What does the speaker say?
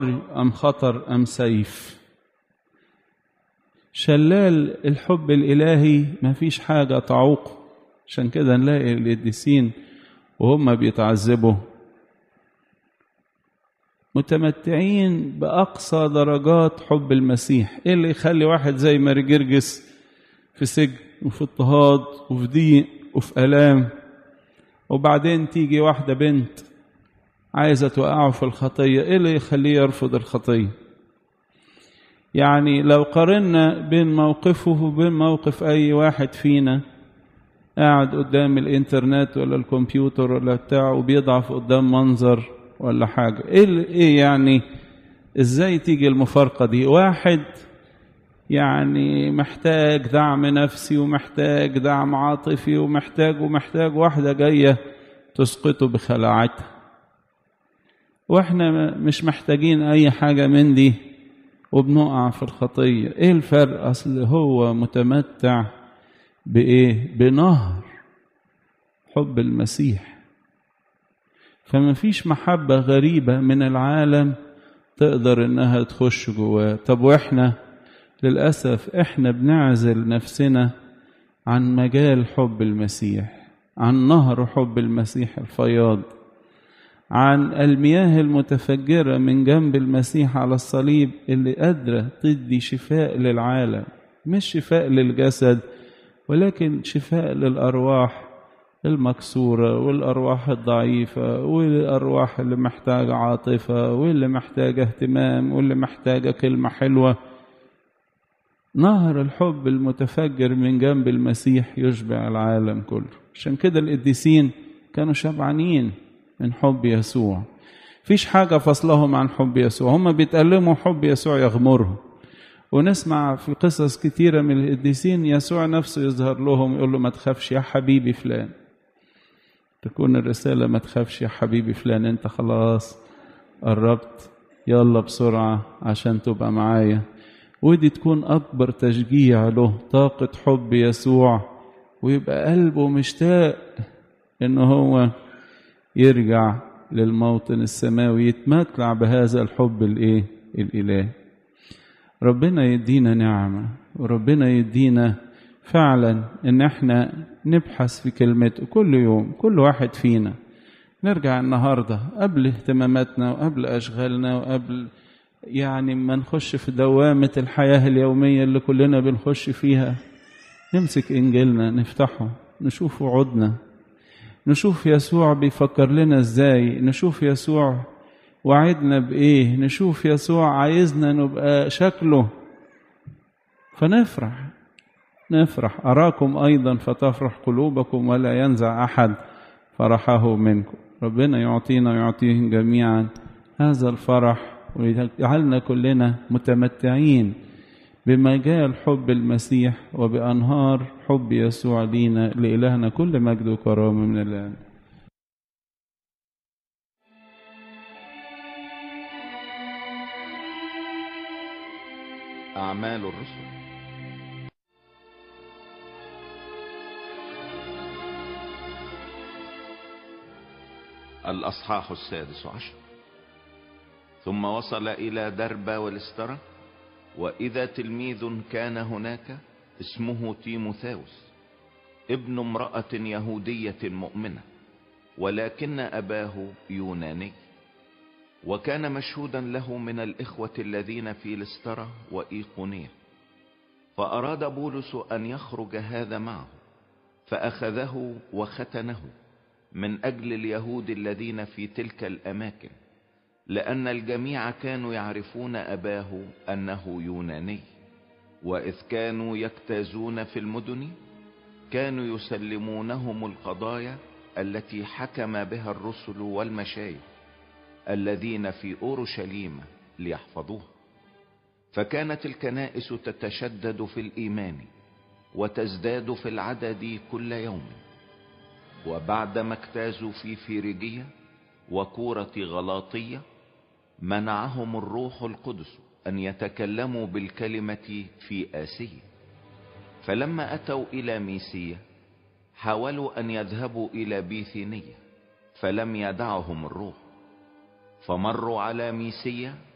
أم خطر أم سيف شلال الحب الإلهي ما فيش حاجة تعوقه عشان كده نلاقي القديسين وهم بيتعذبوا متمتعين بأقصى درجات حب المسيح إيه اللي يخلي واحد زي ماري جرجس في سجن وفي اضطهاد وفي ضيق وفي آلام وبعدين تيجي واحدة بنت عايزة توقعه في الخطية إيه اللي يخليه يرفض الخطية يعني لو قارنا بين موقفه وبين موقف أي واحد فينا قاعد قدام الإنترنت ولا الكمبيوتر ولا بتاع وبيضعف قدام منظر ولا حاجة إيه, إيه يعني إزاي تيجي المفارقة دي واحد يعني محتاج دعم نفسي ومحتاج دعم عاطفي ومحتاج ومحتاج واحدة جاية تسقطه بخلاعتها واحنا مش محتاجين اي حاجة من دي وبنقع في الخطية ايه الفرق اصل هو متمتع بايه بنهر حب المسيح فما فيش محبة غريبة من العالم تقدر انها تخش جواه طب واحنا للأسف احنا بنعزل نفسنا عن مجال حب المسيح عن نهر حب المسيح الفياض عن المياه المتفجرة من جنب المسيح على الصليب اللي قادرة تدي شفاء للعالم مش شفاء للجسد ولكن شفاء للأرواح المكسورة والأرواح الضعيفة والأرواح اللي محتاجة عاطفة واللي محتاجة اهتمام واللي محتاجة كلمة حلوة نهر الحب المتفجر من جنب المسيح يشبع العالم كله عشان كده القديسين كانوا شبعانين من حب يسوع فيش حاجة فصلهم عن حب يسوع هم بيتألموا حب يسوع يغمرهم ونسمع في قصص كتيرة من القديسين يسوع نفسه يظهر لهم يقول له ما تخافش يا حبيبي فلان تكون الرسالة ما تخافش يا حبيبي فلان انت خلاص قربت يلا بسرعة عشان تبقى معايا ودي تكون أكبر تشجيع له طاقة حب يسوع ويبقى قلبه مشتاق إن هو يرجع للموطن السماوي يتمتع بهذا الحب الايه الاله ربنا يدينا نعمه وربنا يدينا فعلا ان احنا نبحث في كلمته كل يوم كل واحد فينا نرجع النهارده قبل اهتماماتنا وقبل اشغالنا وقبل يعني ما نخش في دوامه الحياه اليوميه اللي كلنا بنخش فيها نمسك انجيلنا نفتحه نشوف وعودنا نشوف يسوع بيفكر لنا ازاي نشوف يسوع وعدنا بايه نشوف يسوع عايزنا نبقى شكله فنفرح نفرح اراكم ايضا فتفرح قلوبكم ولا ينزع احد فرحه منكم ربنا يعطينا ويعطيهم جميعا هذا الفرح ويجعلنا كلنا متمتعين بمجال حب المسيح وبأنهار حب يسوع لينا لإلهنا كل مجد وكرامة من الآن أعمال الرسل الأصحاح السادس عشر ثم وصل إلى دربة والاسترة وإذا تلميذ كان هناك اسمه تيموثاوس ابن امرأة يهودية مؤمنة ولكن أباه يوناني وكان مشهودا له من الإخوة الذين في لسترة وإيقونية فأراد بولس أن يخرج هذا معه فأخذه وختنه من أجل اليهود الذين في تلك الأماكن لأن الجميع كانوا يعرفون أباه أنه يوناني وإذ كانوا يجتازون في المدن كانوا يسلمونهم القضايا التي حكم بها الرسل والمشايخ الذين في أورشليم ليحفظوها فكانت الكنائس تتشدد في الإيمان وتزداد في العدد كل يوم وبعدما اجتازوا في فيريجية وكورة غلاطية منعهم الروح القدس أن يتكلموا بالكلمة في آسيا فلما أتوا إلى ميسية حاولوا أن يذهبوا إلى بيثينية فلم يدعهم الروح فمروا على ميسية